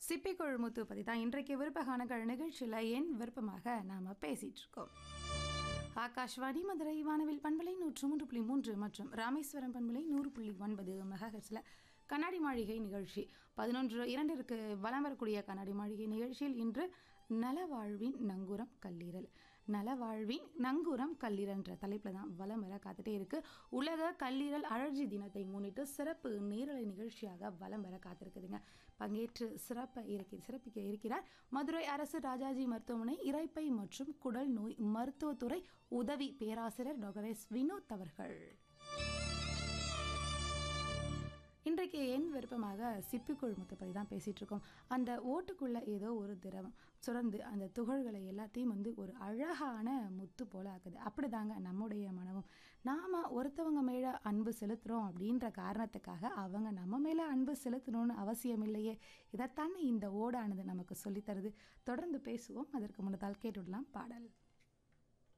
சிப்பி கொழுமுத்து பற்றி தான் இன்றைக்கு விருப்ப காணங்கள் நிகழ்ச்சியில் என் விருப்பமாக நாம் பேசிகிட்டு இருக்கோம் ஆகாஷ்வாணி மதுரை வானவில் பண்பலை நூற்று மூன்று புள்ளி மூன்று மற்றும் ராமேஸ்வரம் பண்பலை நூறு புள்ளி ஒன்பது மெகாஹெட்ஸில் கண்ணாடி மாளிகை நிகழ்ச்சி பதினொன்று இரண்டிற்கு வலம் வரக்கூடிய கண்ணாடி மாளிகை நிகழ்ச்சியில் இன்று நலவாழ்வின் நங்கூரம் கல்லீரல் நலவாழ்வின் நங்கூரம் கல்லீரல்ன்ற தலைப்பில் தான் வலம் வர காத்துட்டே இருக்கு உலக கல்லீரல் அழற்சி தினத்தை முன்னிட்டு சிறப்பு நேரலை நிகழ்ச்சியாக வலம் வர காத்திருக்குதுங்க பங்கேற்று சிறப்ப இருக்க சிறப்பிக்க இருக்கிறார் மதுரை அரசு ராஜாஜி மருத்துவமனை இரைப்பை மற்றும் குடல் நோய் மருத்துவத்துறை உதவி பேராசிரியர் டாக்டர் எஸ் வினோத் அவர்கள் இன்றைக்கு என் விருப்பமாக சிப்பி கொழுமுத்தை பற்றி தான் பேசிகிட்டு இருக்கோம் அந்த ஓட்டுக்குள்ளே ஏதோ ஒரு திரவம் சுரந்து அந்த துகள்களை எல்லாத்தையும் வந்து ஒரு அழகான முத்து போல ஆக்குது அப்படிதாங்க நம்முடைய மனமும் நாம் ஒருத்தவங்க மேலே அன்பு செலுத்துகிறோம் அப்படின்ற காரணத்துக்காக அவங்க நம்ம மேலே அன்பு செலுத்தணும்னு அவசியம் இல்லையே இதைத்தானே இந்த ஓடானது நமக்கு சொல்லித்தருது தொடர்ந்து பேசுவோம் அதற்கு முன்னதால் கேட்டுவிடலாம் பாடல்